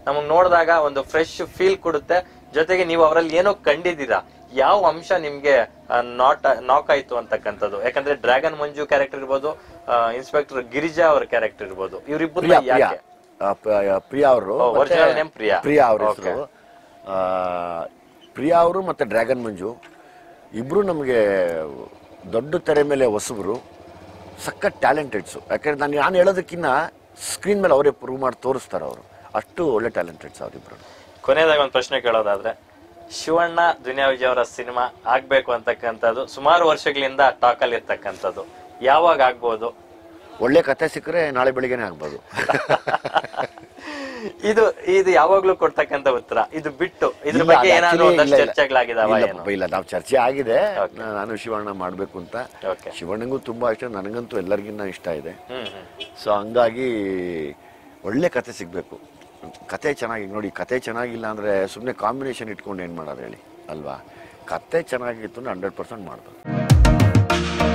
ನಮಗ್ ನೋಡಿದಾಗ ಒಂದು ಫ್ರೆಶ್ ಫೀಲ್ ಕೊಡುತ್ತೆ ಜೊತೆಗೆ ನೀವು ಅವರಲ್ಲಿ ಏನೋ ಕಂಡಿದ್ದೀರಾ ಯಾವ ಅಂಶ ನಿಮ್ಗೆ ನಾಟ್ ನಾಕ್ ಆಯ್ತು ಅಂತಕ್ಕಂಥದ್ದು ಯಾಕಂದ್ರೆ ಡ್ರ್ಯಾಗನ್ ಮಂಜು ಕ್ಯಾರೆಕ್ಟರ್ ಇರ್ಬೋದು ಇನ್ಸ್ಪೆಕ್ಟರ್ ಗಿರಿಜಾ ಅವ್ರ ಕ್ಯಾರೆಕ್ಟರ್ ಇರ್ಬೋದು ಇವ್ರಿಬ್ಬರು ಪ್ರಿಯಾ ಪ್ರಿಯಾ ಯಾಕೆ ಆ, ಪ- ಪ್ರಿಯಾ ಅವರು ಓ, original name ಪ್ರಿಯಾ. ಪ್ರಿಯಾ ಅವ್ರ Okay. ಹೆಸರು ಪ್ರಿಯಾ ಅವರು ಮತ್ತೆ ಡ್ರ್ಯಾಗನ್ ಮಂಜು ಇಬ್ರು ನಮಗೆ ದೊಡ್ಡ ತೆರೆ ಮೇಲೆ ಹೊಸಬರು ಸಖತ್ ಟ್ಯಾಲೆಂಟೆಡ್ಸು ಯಾಕಂದ್ರೆ ನಾನು ನಾನು ಹೇಳೋದಕ್ಕಿಂತ ಸ್ಕ್ರೀನ್ ಮೇಲೆ ಅವರೇ ಪ್ರೂವ್ ಮಾಡಿ ತೋರಿಸ್ತಾರೆ ಅವರು ಅಷ್ಟು ಒಳ್ಳೆ ಟ್ಯಾಲೆಂಟೆಡ್ಸ್ ಅವರಿಬ್ರು ಕೊನೆಯದಾಗ ಒಂದು ಪ್ರಶ್ನೆ ಕೇಳೋದಾದ್ರೆ ಶಿವಣ್ಣ ದುನಿಯಾ ವಿಜಯ್ ಅವರ ಸಿನಿಮಾ ಆಗ್ಬೇಕು ಅಂತಕ್ಕಂಥದ್ದು ಸುಮಾರು ವರ್ಷಗಳಿಂದ ಟಾಕ್ ಅಲ್ಲಿ ಇರ್ತಕ್ಕಂಥದ್ದು ಯಾವಾಗ ಆಗ್ಬೋದು ಒಳ್ಳೆ ಕತೆ ಸಿಕ್ಕರೆ ನಾಳೆ ಬೆಳಿಗ್ಗೆನೆ ಆಗ್ಬೋದು ಇದು ಇದು ಯಾವಾಗ್ಲೂ ಕೊಡ್ತಕ್ಕಂಥ ಉತ್ತರ ಇದು ಬಿಟ್ಟು ಇದ್ರ ಇಲ್ಲ, ಬಗ್ಗೆ ಅದು ಏನಾದ್ರು actually ಒಂದಷ್ಟು ಇಲ್ಲ, ಇಲ್ಲ. ಚರ್ಚೆಗಳಾಗಿದಾವ ಇಲ್ಲ ಏನು ಪಾಪ, ಇಲ್ಲ ನಾವು ಚರ್ಚೆ ಆಗಿದೆ Okay. ನಾ- ನಾನು ಶಿವಣ್ಣ ಮಾಡಬೇಕು ಅಂತ Okay. ಶಿವಣ್ಣಂಗೂ ತುಂಬಾ ಇಷ್ಟ ನನಗಂತೂ ಎಲ್ಲರಿಗಿನ್ನ ಇಷ್ಟ ಇದೆ ಹ್ಮ್ ಹ್ಮ್ ಸೊ ಹಂಗಾಗಿ ಒಳ್ಳೆ ಕತೆ ಸಿಗಬೇಕು ಕತೆ ಚೆನ್ನಾಗಿ ನೋಡಿ ಕತೆ ಚೆನ್ನಾಗಿಲ್ಲ ಅಂದರೆ ಸುಮ್ಮನೆ ಕಾಂಬಿನೇಷನ್ ಇಟ್ಕೊಂಡು ಏನು ಮಾಡೋದು ಹೇಳಿ ಅಲ್ವಾ ಕತೆ ಚೆನ್ನಾಗಿತ್ತು ಅಂದ್ರೆ ಹಂಡ್ರೆಡ್ ಪರ್ಸೆಂಟ್ ಮಾಡ್ಬೋದು